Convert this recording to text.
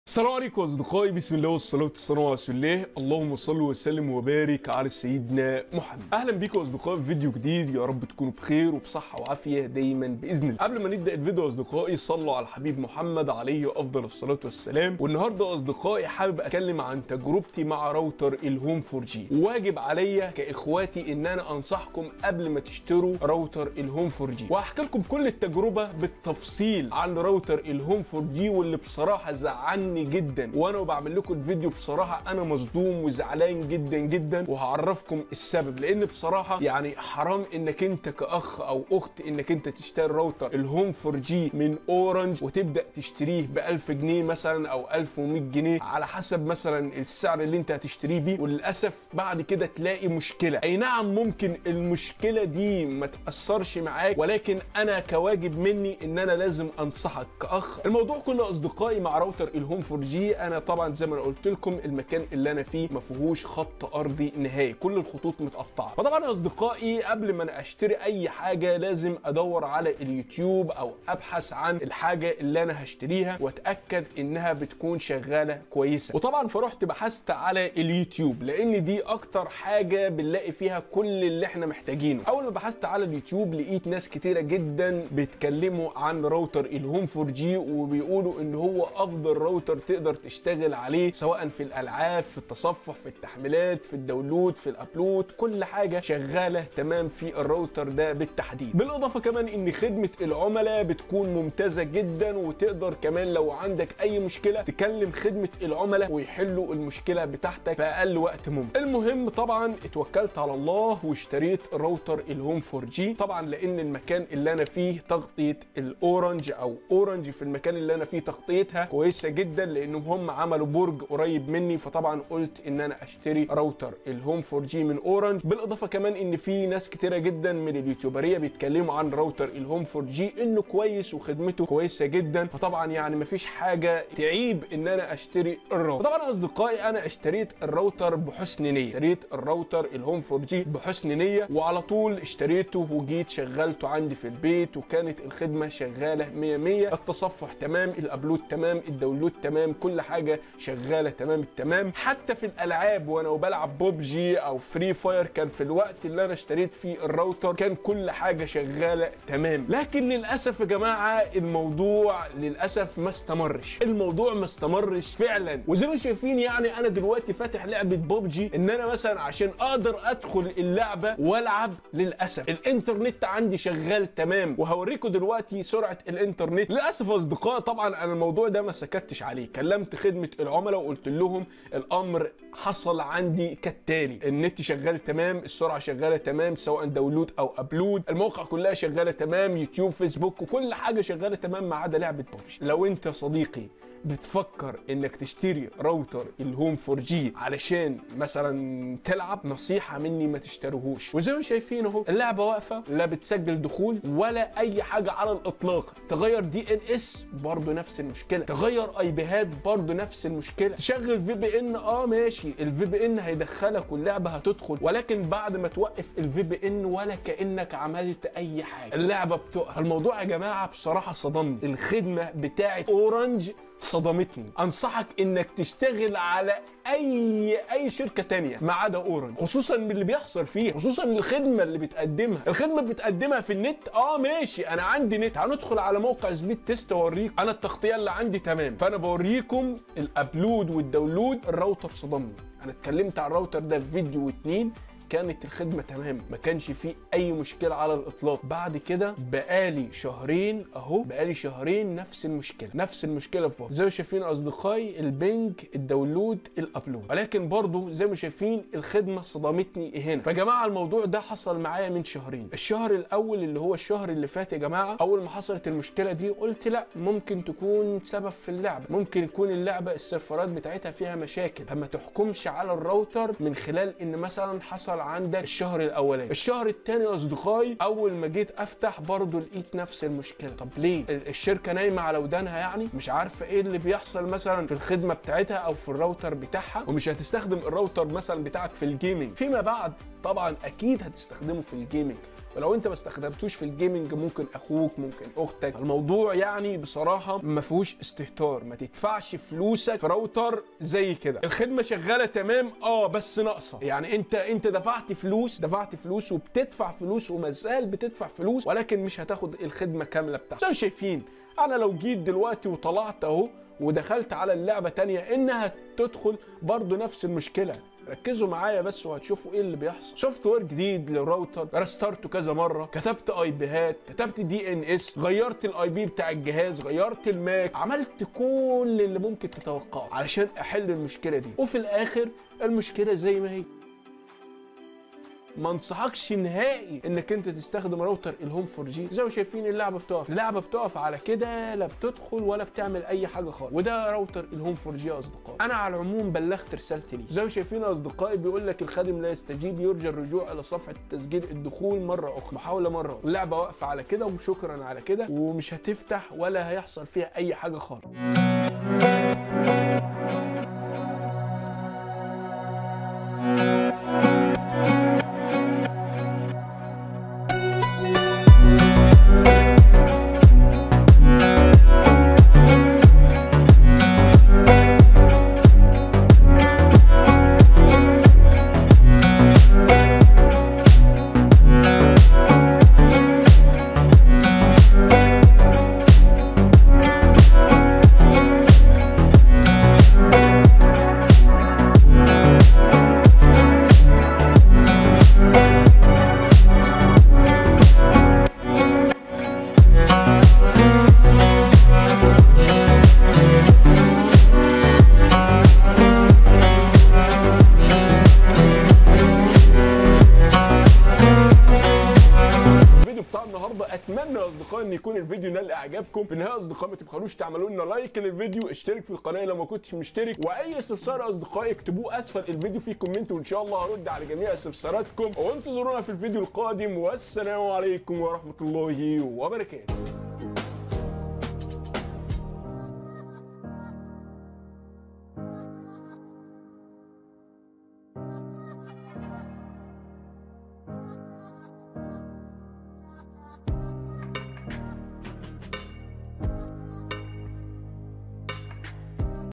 السلام عليكم اصدقائي بسم الله والصلاه والسلام على رسول الله اللهم صل وسلم وبارك على سيدنا محمد اهلا بيكم اصدقائي في فيديو جديد يا رب تكونوا بخير وبصحه وعافيه دايما باذن الله قبل ما نبدا الفيديو اصدقائي صلوا على الحبيب محمد عليه افضل الصلاه والسلام والنهارده اصدقائي حابب اتكلم عن تجربتي مع راوتر الهوم 4 جي وواجب عليا كاخواتي ان انا انصحكم قبل ما تشتروا راوتر الهوم 4 جي وهحكي لكم كل التجربه بالتفصيل عن راوتر الهوم 4 جي واللي بصراحه زعلني جدا وانا بعمل لكم الفيديو بصراحه انا مصدوم وزعلان جدا جدا وهعرفكم السبب لان بصراحه يعني حرام انك انت كاخ او اخت انك انت تشتري راوتر الهوم 4 جي من اورنج وتبدا تشتريه ب 1000 جنيه مثلا او 1100 جنيه على حسب مثلا السعر اللي انت هتشتريه بيه وللاسف بعد كده تلاقي مشكله اي نعم ممكن المشكله دي ما تاثرش معاك ولكن انا كواجب مني ان انا لازم انصحك كاخ الموضوع كله اصدقائي مع راوتر الهوم 4 جي انا طبعا زي ما انا قلت لكم المكان اللي انا فيه ما فيهوش خط ارضي نهائي كل الخطوط متقطعه فطبعا يا اصدقائي قبل ما انا اشتري اي حاجه لازم ادور على اليوتيوب او ابحث عن الحاجه اللي انا هشتريها واتاكد انها بتكون شغاله كويسه وطبعا فرحت بحثت على اليوتيوب لان دي اكتر حاجه بنلاقي فيها كل اللي احنا محتاجينه اول ما بحثت على اليوتيوب لقيت ناس كتيره جدا بيتكلموا عن راوتر الهوم 4 جي وبيقولوا ان هو افضل راوتر تقدر تشتغل عليه سواء في الالعاب في التصفح في التحميلات في الداونلود في الابلود كل حاجه شغاله تمام في الراوتر ده بالتحديد بالاضافه كمان ان خدمه العملاء بتكون ممتازه جدا وتقدر كمان لو عندك اي مشكله تكلم خدمه العملاء ويحلوا المشكله بتاعتك في اقل وقت ممكن المهم طبعا اتوكلت على الله واشتريت الراوتر الهوم 4 جي طبعا لان المكان اللي انا فيه تغطيه الاورنج او اورنج في المكان اللي انا فيه تغطيتها كويسه جدا لانهم هم عملوا برج قريب مني فطبعا قلت ان انا اشتري راوتر الهوم 4 جي من اورنج بالاضافه كمان ان في ناس كتيره جدا من اليوتيوبريه بيتكلموا عن راوتر الهوم 4 جي انه كويس وخدمته كويسه جدا فطبعا يعني مفيش حاجه تعيب ان انا اشتري الراوتر طبعا اصدقائي انا اشتريت الراوتر بحسن نيه اشتريت الراوتر الهوم 4 جي بحسن نيه وعلى طول اشتريته وجيت شغلته عندي في البيت وكانت الخدمه شغاله 100 100 التصفح تمام الابلود تمام الداونلود تمام كل حاجه شغاله تمام التمام حتى في الالعاب وانا بلعب بوبجي او فري فاير كان في الوقت اللي انا اشتريت فيه الراوتر كان كل حاجه شغاله تمام لكن للاسف يا جماعه الموضوع للاسف ما استمرش الموضوع ما استمرش فعلا وزي ما شايفين يعني انا دلوقتي فاتح لعبه بوبجي ان انا مثلا عشان اقدر ادخل اللعبه والعب للاسف الانترنت عندي شغال تمام وهوريكم دلوقتي سرعه الانترنت للاسف يا اصدقاء طبعا انا الموضوع ده ما سكتش عليه كلمت خدمه العملاء وقلت لهم الامر حصل عندي كالتالي النت شغال تمام السرعه شغاله تمام سواء داونلود او ابلود المواقع كلها شغاله تمام يوتيوب فيسبوك وكل حاجه شغاله تمام ما عدا لعبه ببجي لو انت صديقي بتفكر انك تشتري راوتر الهوم 4 جي علشان مثلا تلعب نصيحه مني ما تشتريهوش وزي ما شايفين اهو اللعبه واقفه لا بتسجل دخول ولا اي حاجه على الاطلاق تغير دي ان اس برضه نفس المشكله تغير اي بيهات برضه نفس المشكله تشغل في بي ان اه ماشي الفي بي ان هيدخلك واللعبه هتدخل ولكن بعد ما توقف الفي بي ان ولا كانك عملت اي حاجه اللعبه بتقع الموضوع يا جماعه بصراحه صدمني الخدمه بتاعه اورنج صدمتني انصحك انك تشتغل على اي اي شركه تانية ما عدا اورنج خصوصا من اللي بيحصل فيه خصوصا الخدمه اللي بتقدمها الخدمه اللي بتقدمها في النت اه ماشي انا عندي نت هندخل على موقع سبيد تيست اوريك انا التغطيه اللي عندي تمام فانا بوريكم الابلود والداونلود الراوتر صدمني انا اتكلمت على الراوتر ده في فيديو واتنين كانت الخدمه تمام ما كانش فيه اي مشكله على الاطلاق بعد كده بقالي شهرين اهو بقالي شهرين نفس المشكله نفس المشكله في بابجي زي ما شايفين اصدقائي البنج الداونلود الابلود ولكن برضو زي ما شايفين الخدمه صدمتني هنا فيا جماعه الموضوع ده حصل معايا من شهرين الشهر الاول اللي هو الشهر اللي فات يا جماعه اول ما حصلت المشكله دي قلت لا ممكن تكون سبب في اللعبه ممكن يكون اللعبه السيرفرات بتاعتها فيها مشاكل فما تحكمش على الراوتر من خلال ان مثلا حصل عندك الشهر الاولاني الشهر الثاني يا اصدقائي اول ما جيت افتح برضو لقيت نفس المشكله طب ليه الشركه نايمه على ودانها يعني مش عارفه ايه اللي بيحصل مثلا في الخدمه بتاعتها او في الراوتر بتاعها ومش هتستخدم الراوتر مثلا بتاعك في الجيمنج فيما بعد طبعا اكيد هتستخدمه في الجيمنج ولو انت ما استخدمتوش في الجيمنج ممكن اخوك ممكن اختك الموضوع يعني بصراحه ما فيهوش استهتار ما تدفعش فلوسك في راوتر زي كده الخدمه شغاله تمام اه بس ناقصه يعني انت انت دفعت فلوس دفعت فلوس وبتدفع فلوس وما زال بتدفع فلوس ولكن مش هتاخد الخدمه كامله بتاعتك زي ما شايفين انا لو جيت دلوقتي وطلعت اهو ودخلت على اللعبه تانية انها تدخل برضو نفس المشكله ركزوا معايا بس وهتشوفوا ايه اللي بيحصل سوفت وير جديد للراوتر رستارته كذا مره كتبت اي بيهات كتبت دي ان اس غيرت الاي بي بتاع الجهاز غيرت الماك عملت كل اللي ممكن تتوقعه علشان احل المشكله دي وفي الاخر المشكله زي ما هي ما انصحكش نهائي انك انت تستخدم راوتر الهوم 4 جي زي ما شايفين اللعبه بتقف اللعبه بتقف على كده لا بتدخل ولا بتعمل اي حاجه خالص وده راوتر الهوم 4 جي يا اصدقائي انا على العموم بلغت رسالتي ليه زي ما شايفين يا اصدقائي بيقول لك الخادم لا يستجيب يرجى الرجوع الى صفحه تسجيل الدخول مره اخرى محاوله مره أخرى. اللعبه واقفه على كده وشكرا على كده ومش هتفتح ولا هيحصل فيها اي حاجه خالص الفيديو بتاع النهارده اتمنى يا اصدقائي ان يكون الفيديو نال اعجابكم في النهايه يا اصدقائي ما تبخلوش تعملوا لنا لايك للفيديو اشترك في القناه لو ما كنتش مشترك واي استفسار يا اصدقائي اكتبوه اسفل الفيديو في كومنت وان شاء الله هرد على جميع استفساراتكم وانتظرونا في الفيديو القادم والسلام عليكم ورحمه الله وبركاته